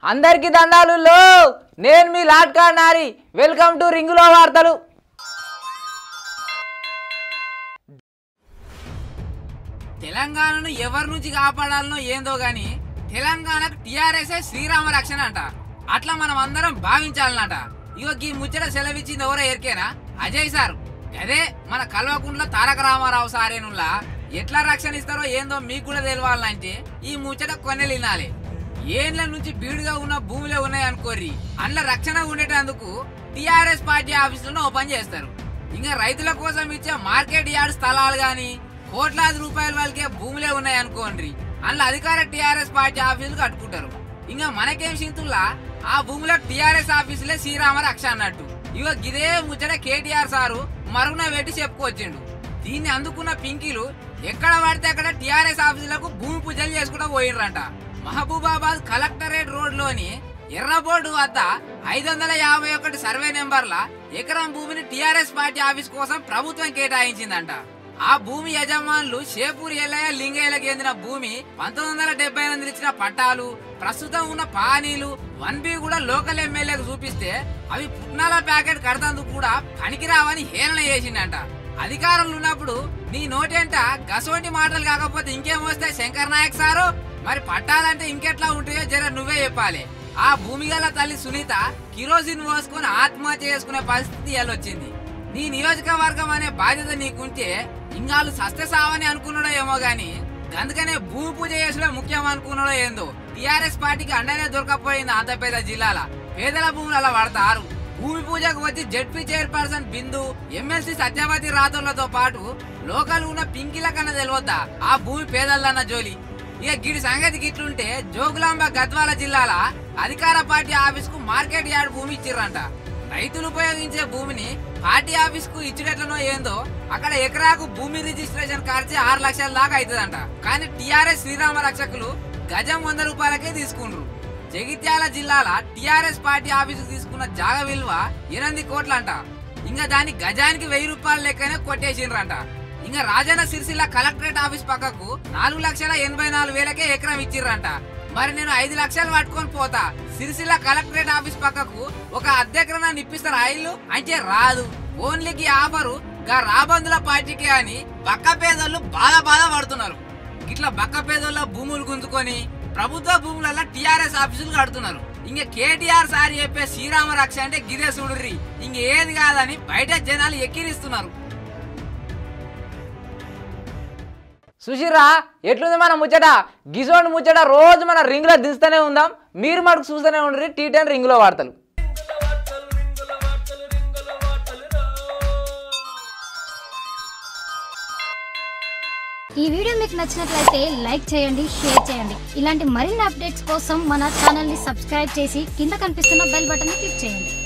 అందరికి దండాలు లో నేను మీ లాట్కా నారి వెల్కమ్ టు రింగులో వార్తలు తెలంగాణను ఎవరి నుంచి కాపాడాలనో ఏందో గాని తెలంగాణకు టిఆర్ఎస్ఏ శ్రీరామ రక్షణ అంట అట్లా మనం అందరం భావించాలన్నట ఇగో ఈ ముచ్చట సెలవిచ్చింది ఎవరో ఎరికేనా అజయ్ సార్ అదే మన కల్వకుంట్ల తారక రామారావు సారేనుల్లా ఎట్లా రక్షణ ఇస్తారో ఏందో మీకు కూడా తెలియాలంటే ఈ ముచ్చట కొన్నెలు వినాలి ఏండ్ల నుంచి బీడుగా ఉన్న భూమిలో ఉన్నాయి అనుకోర్రి అందులో రక్షణ ఉండేటందుకు టిఆర్ఎస్ పార్టీ ఆఫీసులను ఓపెన్ చేస్తారు ఇంకా రైతుల కోసం ఇచ్చే మార్కెట్ యార్డ్ స్థలాలు గాని కోట్లాది రూపాయల వాళ్ళకే భూములే ఉన్నాయి అనుకోండి అందులో అధికార టిఆర్ఎస్ పార్టీ ఆఫీసులు కట్టుకుంటారు ఇంకా మనకేం సింతుల్లా ఆ భూమిలో టిఆర్ఎస్ ఆఫీసులే శ్రీరామ రక్ష అన్నట్టు ఇగో గిదే ముచ్చట కేటీఆర్ సారు మరుగున పెట్టి చెప్పుకొచ్చిండు దీన్ని అందుకున్న పింకీలు ఎక్కడ పడితే అక్కడ టిఆర్ఎస్ ఆఫీసులకు భూమి పూజలు చేసుకుంటూ పోయినరంట మహబూబాబాద్ కలెక్టరేట్ రోడ్ లోని ఎర్ర బోర్డు వద్ద ఐదు వందల యాభై ఒకటి సర్వే నెంబర్ల ఎకరం భూమిని టిఆర్ఎస్ పార్టీ ఆఫీస్ కోసం ప్రభుత్వం కేటాయించిందంట ఆ భూమి యజమానులు షేపూర్ ఎల్లయ్య లింగయ్యలకు చెందిన భూమి పంతొమ్మిది వందల డెబ్బై ఎనిమిది ఇచ్చిన పట్టాలు ప్రస్తుతం ఉన్న పానీలు వన్ బి కూడా లోకల్ ఎమ్మెల్యేకు చూపిస్తే అవి పుట్నాల ప్యాకెట్ కడతందుకు కూడా పనికిరావని హేళన చేసిండంట అధికారంలో ఉన్నప్పుడు నీ నోటేంట గసోంటి మాటలు కాకపోతే ఇంకేం వస్తాయి శంకర్ నాయక్ సారు మరి పట్టాలంటే ఇంకెట్లా ఉంటాయో జర నువ్వే చెప్పాలి ఆ భూమి గల తల్లి సునీత కిరోసిన్ పోసుకుని ఆత్మహత్య చేసుకునే పరిస్థితి వచ్చింది నీ నియోజకవర్గం అనే బాధ్యత నీకుంటే ఇంగాలు సస్త సావని అనుకున్నాడో ఏమో గాని అందుకనే భూమి పూజ చేసుడే ముఖ్యం అనుకున్నాడో ఏందో టిఆర్ఎస్ పార్టీకి అండనే దొరకపోయింది అంత పెద్ద జిల్లాల పేదల భూములు అలా వాడతారు భూమి పూజకు వచ్చి ZP chairperson Bindu MLC Satyavathi రాథోర్లతో పాటు లోకల్ ఉన్న పింకిల కన్నా తెలియద్దా ఆ భూమి పేదలన్న జోలి ఇక గిడి సంగతి గిట్లుంటే జోగులాంబ గద్వాల జిల్లాల అధికార పార్టీ ఆఫీస్ కు మార్కెట్ యార్డ్ భూమి ఇచ్చిర్రంట రైతులు ఉపయోగించే భూమిని పార్టీ ఆఫీస్ కు ఇచ్చినట్లనో ఏందో అక్కడ ఎకరాకు భూమి రిజిస్ట్రేషన్ ఖర్చు ఆరు లక్షల దాకా అవుతుందంట కానీ టిఆర్ఎస్ శ్రీరామ రక్షకులు గజం వంద రూపాయలకే తీసుకుండ్రు జగిత్యాల జిల్లాల టిఆర్ఎస్ పార్టీ ఆఫీసుకు తీసుకున్న జాగ విలువ ఎనిమిది కోట్లంట ఇంకా దాని గజానికి వెయ్యి రూపాయల లెక్కనే కొట్టేసిండ్రంట ఇంకా రాజన్న సిరిసిల్ల కలెక్టరేట్ ఆఫీస్ పక్కకు నాలుగు లక్షల ఎనభై నాలుగు వేలకే ఎకరం ఇచ్చిర్రంట మరి నేను ఐదు లక్షలు పట్టుకొని పోతా సిరిసిల్ల కలెక్టరేట్ ఆఫీస్ పక్కకు ఒక అద్దెకరణ ఇప్పిస్తారు ఆయిల్ అంటే రాదు ఓన్లీకి ఆఫరు గా రాబందుల పార్టీకి అని బక్క పేదోళ్ళు బాధ బాధ పడుతున్నారు ఇట్లా బక్క పేదోళ్ళ భూములు గుంజుకొని ప్రభుత్వ భూములలో టిఆర్ఎస్ ఆఫీసులు కడుతున్నారు ఇంకా కేటీఆర్ సార్ చెప్పే శ్రీరామ రక్ష అంటే గిదే చూడుర్రి ఇంక ఏది కాదని బయట జనాలు ఎక్కిరిస్తున్నారు సుశీరా ఎట్లుంది మన ముచ్చట గిజోండి ముచ్చట రోజు మన రింగులో దిస్తూనే ఉందాం మీరు మటుకు చూస్తూనే ఉండ్రి టీ టెన్ రింగులో వార్తలు ఈ వీడియో మీకు నచ్చినట్లయితే లైక్ చేయండి షేర్ చేయండి ఇలాంటి మరిన్ని అప్డేట్స్ కోసం మన ఛానల్ని సబ్స్క్రైబ్ చేసి కింద కనిపిస్తున్న బెల్ బటన్ని క్లిక్ చేయండి